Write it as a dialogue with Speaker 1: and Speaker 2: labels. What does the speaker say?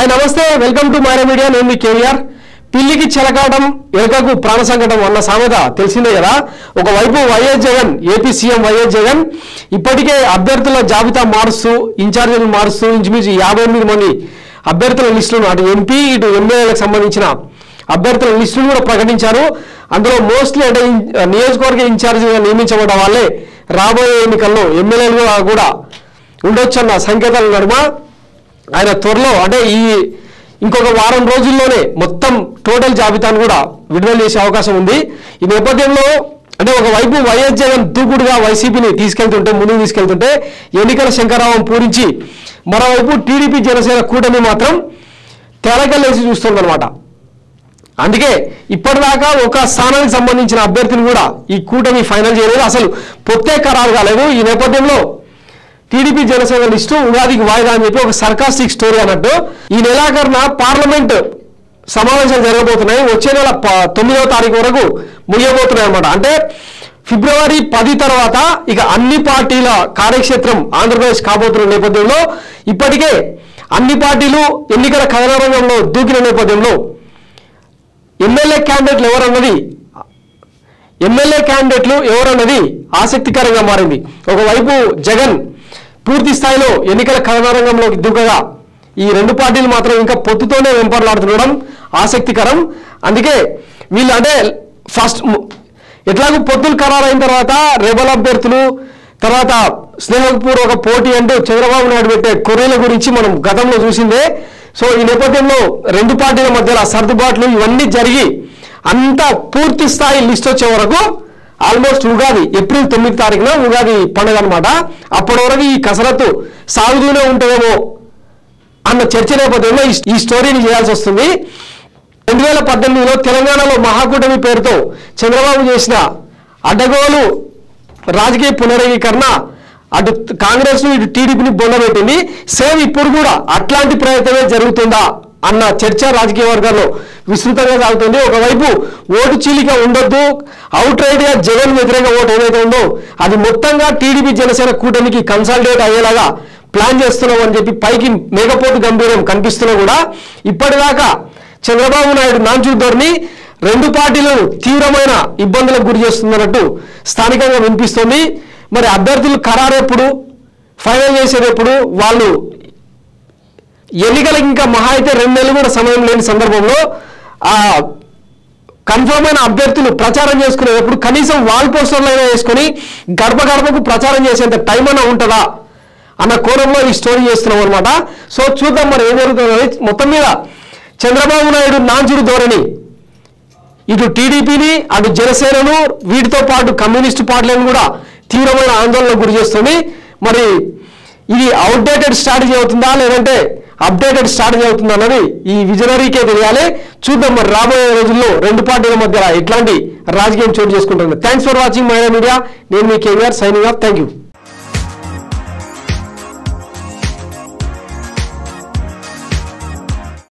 Speaker 1: hi నమస్తే welcome to Myra media నేను మీ కేవీఆర్ పిల్లికి చిలకాటం ఎలుకకు ప్రాణ సంకటం అన్న సామెత తెలిసిందే కదా ఒకవైపు YS Jagan AP CM YS Jagan ఇప్పటికే అభ్యర్థుల జాబితా మారుస్తూ ఇన్ఛార్జీలు మారుస్తూ ఇంచుమించు యాభై ఎనిమిది మంది అభ్యర్థుల లిస్టులను అటు ఎంపీ ఇటు ఎమ్మెల్యేలకు సంబంధించిన అభ్యర్థుల లిస్టును కూడా ప్రకటించారు అందులో మోస్ట్లీ అంటే ఇన్- నియోజకవర్గ ఇన్ఛార్జిగా నియమించబడ్డ వాళ్ళే రాబోయే ఎన్నికల్లో ఎమ్మెల్యేలుగా కూడా ఉండొచ్చన్న సంకేతాల నడుమ ఆయన త్వరలో అంటే ఈ ఇంకొక వారం రోజుల్లోనే మొత్తం టోటల్ జాబితాను కూడా విడుదల చేసే అవకాశం ఉంది ఈ నేపథ్యంలో అంటే ఒకవైపు వైఎస్ జగన్ దూకుడుగా వైసీపీని తీసుకెళ్తుంటే ముందుకు తీసుకెళ్తుంటే ఎన్నికల శంకరావం పూరించి మరోవైపు టీడీపీ జనసేన కూటమి మాత్రం తెరగలేసి చూస్తుందన్నమాట అందుకే ఇప్పటిదాకా ఒక స్థానానికి సంబంధించిన అభ్యర్థిని కూడా ఈ కూటమి ఫైనల్ చేయలేదు అసలు పొత్తే ఖరారు కాలేదు ఈ నేపథ్యంలో టీడీపీ జనసేన లిస్టు ఉగాదికి వాయిదా అని చెప్పి ఒక సర్కాస్టిక్ స్టోరీ అన్నట్టు ఈ నెలాఖరున పార్లమెంట్ సమావేశాలు జరగబోతున్నాయి వచ్చే నెల ప- తొమ్మిదవ తారీఖు వరకు ముగియబోతున్నాయి అన్నమాట అంటే ఫిబ్రవరి పది తర్వాత ఇక అన్ని పార్టీల కార్యక్షేత్రం ఆంధ్రప్రదేశ్ కాబోతున్న నేపథ్యంలో ఇప్పటికే అన్ని పార్టీలు ఎన్నికల కథన రంగంలో దూకిన నేపథ్యంలో ఎమ్మెల్యే క్యాండిడేట్లు ఎవరన్నది ఎమ్మెల్యే క్యాండిడేట్లు ఎవరన్నది ఆసక్తికరంగా మారింది ఒకవైపు జగన్ పూర్తి స్థాయిలో ఎన్నికల కథనారంగంలోకి దూకగా ఈ రెండు పార్టీలు మాత్రం ఇంకా పొత్తుతోనే వెంపర్లాడుతుండడం ఆసక్తికరం అందుకే వీళ్ళు అంటే ఫస్ట్ ఎట్లాగో పొత్తులు ఖరారైన తర్వాత రెబల్ అభ్యర్థులు తర్వాత స్నేహపూర్వక పోటీ అంటూ చంద్రబాబు నాయుడు పెట్టే కొర్రీల గురించి మనం గతంలో చూసిందే సో ఈ నేపథ్యంలో రెండు పార్టీల మధ్యలో సర్దుబాట్లు ఇవన్నీ జరిగి అంతా పూర్తి స్థాయి లిస్ట్ వచ్చే వరకు ఆల్మోస్ట్ ఉగాది ఏప్రిల్ తొమ్మిది తారీఖున ఉగాది పండుగ అనమాట అప్పటి వరకు ఈ కసరత్తు సాగుతూనే ఉంటుందేమో అన్న చర్చ నేపథ్యంలో ఈ- ఈ స్టోరీని చేయాల్సి వస్తుంది రెండు వేల పద్దెనిమిదిలో తెలంగాణలో మహాకూటమి పేరుతో చంద్రబాబు చేసిన అడ్డగోలు రాజకీయ పునరేకీకరణ అటు కాంగ్రెస్ ను ఇటు టీడీపీని బొందబెట్టింది సేమ్ ఇప్పుడు కూడా అట్లాంటి ప్రయత్నమే జరుగుతుందా అన్న చర్చ రాజకీయ వర్గాల్లో విస్తృతంగా సాగుతుంది ఒకవైపు ఓటు చీలిక ఉండొద్దు అవుట్ రైట్ గా జగన్ వ్యతిరేక ఓటు ఏదైతే ఉందో అది మొత్తంగా టీడీపీ జనసేన కూటమికి కన్సాలిడేట్ అయ్యేలాగా ప్లాన్ చేస్తున్నాం అని చెప్పి పైకి మేకపోతు గంభీరం కనిపిస్తున్నా కూడా ఇప్పటిదాకా చంద్రబాబు నాయుడు నాంచూర్ ధోరణి రెండు పార్టీలను తీవ్రమైన ఇబ్బందులకు గురి చేస్తుందన్నట్టు స్థానికంగా వినిపిస్తోంది మరి అభ్యర్థులు ఖరారెప్పుడు ఫైనల్ చేసేటప్పుడు వాళ్ళు ఎన్నికలకు ఇంకా మహా అయితే రెండు నెలలు కూడా సమయం లేని సందర్భంలో ఆ కన్ఫర్మ్ అయిన అభ్యర్థులు ప్రచారం చేసుకునేటప్పుడు కనీసం వాల్ పోస్టర్లు అయినా వేసుకొని గడప గడపకు ప్రచారం చేసేంత టైం అయినా ఉంటుందా అన్న కోణంలో ఈ స్టోరీ చేస్తున్నాం అనమాట సో చూద్దాం మరి ఏం జరుగుతుంది మొత్తం మీద చంద్రబాబు నాయుడు నాంచుడు ధోరణి ఇటు టీడీపీని అటు జనసేనను వీటితో పాటు కమ్యూనిస్టు పార్టీలను కూడా తీవ్రమైన ఆందోళనకు గురి చేస్తుంది మరి ఇది అవుట్డేటెడ్ స్ట్రాటజీ అవుతుందా లేదంటే అప్డేటెడ్ స్ట్రాటజీ అవుతుందా అన్నది ఈ విజనరీకే తెలియాలి చూద్దాం మరి రాబోయే రోజుల్లో రెండు పార్టీల మధ్య ఎట్లాంటి రాజకీయం చోటు చేసుకుంటుంది thanks for watching Maina media నేను మీ KVR signing off thank you